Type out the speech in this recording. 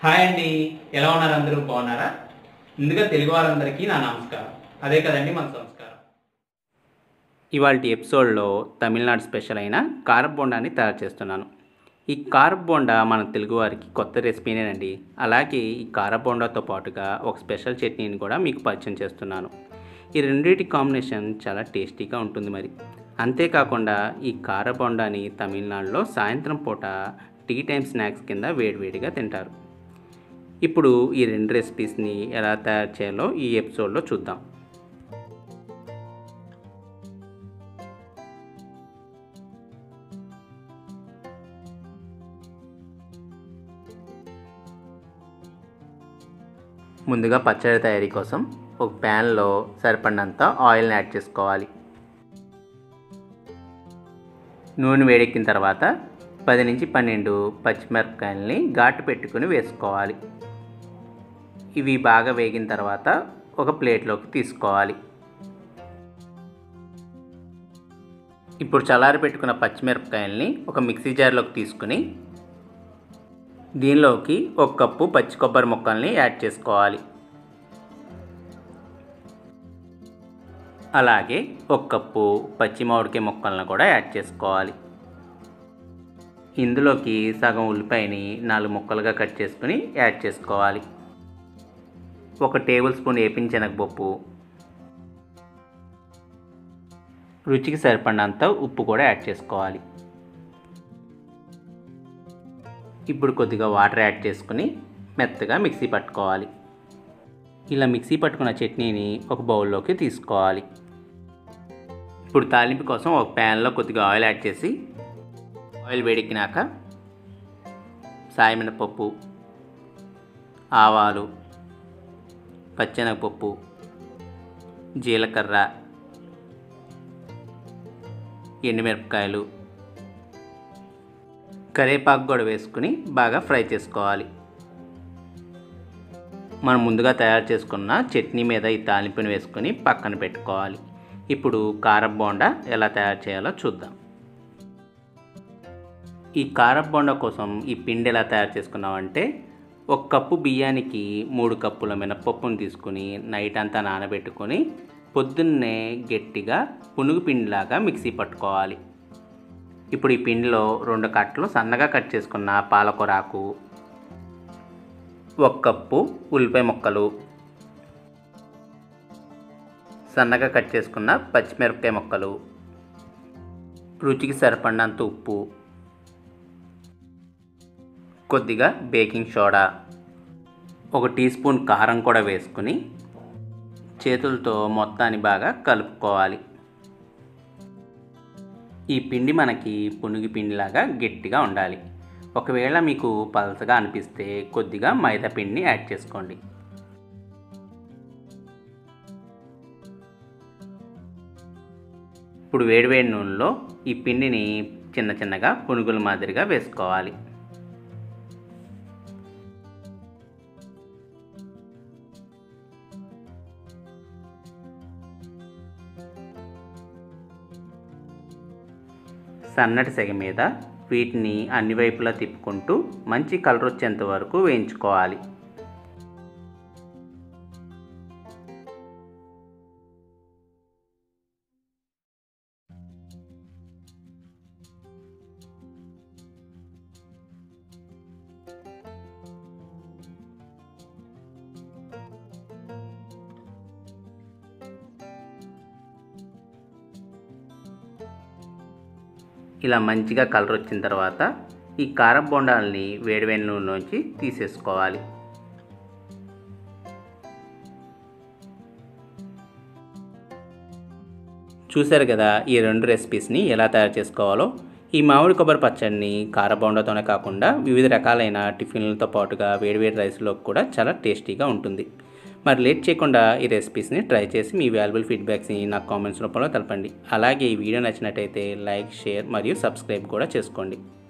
hi అండి ఎలా ఉన్నారు అందరూ బాగున్నారా ముందుగా తెలుగు వారందరికీ నా నమస్కారం అదే కదండి మన సంస్కారం ఇవాళ ఎపిసోడ్లో తమిళనాడు స్పెషల్ అయిన కారప్ బోండాని తయారు చేస్తున్నాను ఈ కారప్ బోండా మన తెలుగువారికి కొత్త రెసిపీనేనండి అలాగే ఈ కారప్ బోండాతో పాటుగా ఒక స్పెషల్ చట్నీని కూడా మీకు పరిచయం చేస్తున్నాను ఈ రెండింటి కాంబినేషన్ చాలా టేస్టీగా ఉంటుంది మరి అంతేకాకుండా ఈ కార బొండాని తమిళనాడులో సాయంత్రం పూట టీ టైమ్ స్నాక్స్ కింద వేడివేడిగా తింటారు ఇప్పుడు ఈ రెండు రెసిపీస్ని ఎలా తయారు చేయాలో ఈ ఎపిసోడ్లో చూద్దాం ముందుగా పచ్చడి తయారీ కోసం ఒక ప్యాన్లో సరిపడినంత ఆయిల్ని యాడ్ చేసుకోవాలి నూనె వేడెక్కిన తర్వాత పది నుంచి పన్నెండు పచ్చిమిరపకాయలని ఘాటు పెట్టుకుని వేసుకోవాలి ఇవి బాగా వేగిన తర్వాత ఒక ప్లేట్లోకి తీసుకోవాలి ఇప్పుడు చల్లారి పెట్టుకున్న పచ్చిమిరపకాయల్ని ఒక మిక్సీ జార్లోకి తీసుకుని దీనిలోకి ఒక కప్పు పచ్చి కొబ్బరి ముక్కల్ని యాడ్ చేసుకోవాలి అలాగే ఒక కప్పు పచ్చి మామిడికాయ ముక్కలను కూడా యాడ్ చేసుకోవాలి ఇందులోకి సగం ఉల్లిపాయని నాలుగు ముక్కలుగా కట్ చేసుకుని యాడ్ చేసుకోవాలి ఒక టేబుల్ స్పూన్ వేపించనగపప్పు రుచికి సరిపడినంత ఉప్పు కూడా యాడ్ చేసుకోవాలి ఇప్పుడు కొద్దిగా వాటర్ యాడ్ చేసుకుని మెత్తగా మిక్సీ పట్టుకోవాలి ఇలా మిక్సీ పట్టుకున్న చట్నీని ఒక బౌల్లోకి తీసుకోవాలి ఇప్పుడు తాలింపు కోసం ఒక ప్యాన్లో కొద్దిగా ఆయిల్ యాడ్ చేసి ఆయిల్ వేడెక్కినాక సాయమినపప్పు ఆవాలు పచ్చెనగపప్పు జీలకర్ర ఎండుమిరపకాయలు కరివేపాకు కూడా వేసుకుని బాగా ఫ్రై చేసుకోవాలి మనం ముందుగా తయారు చేసుకున్న చట్నీ మీద ఈ తాలింపుని వేసుకొని పక్కన పెట్టుకోవాలి ఇప్పుడు కారం బోండా ఎలా తయారు చేయాలో చూద్దాం ఈ కారం బోండా కోసం ఈ పిండి ఎలా తయారు చేసుకున్నామంటే ఒక కప్పు బియ్యానికి మూడు కప్పుల మినపప్పును తీసుకుని నైట్ అంతా నానబెట్టుకొని పొద్దున్నే గట్టిగా పునుగు పిండిలాగా మిక్సీ పట్టుకోవాలి ఇప్పుడు ఈ పిండిలో రెండు కట్టలు సన్నగా కట్ చేసుకున్న పాలకూరాకు ఒక కప్పు ఉల్లిపాయ ముక్కలు సన్నగా కట్ చేసుకున్న పచ్చిమిరపకాయ ముక్కలు రుచికి సరిపడినంత ఉప్పు కొద్దిగా బేకింగ్ సోడా ఒక టీ స్పూన్ కారం కూడా వేసుకుని చేతులతో మొత్తాన్ని బాగా కలుపుకోవాలి ఈ పిండి మనకి పునుగు పిండిలాగా గట్టిగా ఉండాలి ఒకవేళ మీకు పలసగా అనిపిస్తే కొద్దిగా మైదా పిండిని యాడ్ చేసుకోండి ఇప్పుడు వేడివేడి నూనెలో ఈ పిండిని చిన్న చిన్నగా పునుగుల మాదిరిగా వేసుకోవాలి సన్నటి సెగ మీద వీటిని అన్ని వైపులా తిప్పుకుంటూ మంచి కలర్ వచ్చేంత వరకు వేయించుకోవాలి ఇలా మంచిగా కలర్ వచ్చిన తర్వాత ఈ కారం బొండాలని వేడివేడి నూనెలోంచి తీసేసుకోవాలి చూశారు కదా ఈ రెండు రెసిపీస్ని ఎలా తయారు చేసుకోవాలో ఈ మామిడి కొబ్బరి పచ్చడిని కారబొండతోనే కాకుండా వివిధ రకాలైన టిఫిన్లతో పాటుగా వేడివేడి రైస్లో కూడా చాలా టేస్టీగా ఉంటుంది మరి లేట్ చేయకుండా ఈ రెసిపీస్ని ట్రై చేసి మీ వాల్యుబుల్ ఫీడ్బ్యాక్స్ని నాకు కామెంట్స్ రూపంలో తెలపండి అలాగే ఈ వీడియో నచ్చినట్టయితే లైక్ షేర్ మరియు సబ్స్క్రైబ్ కూడా చేసుకోండి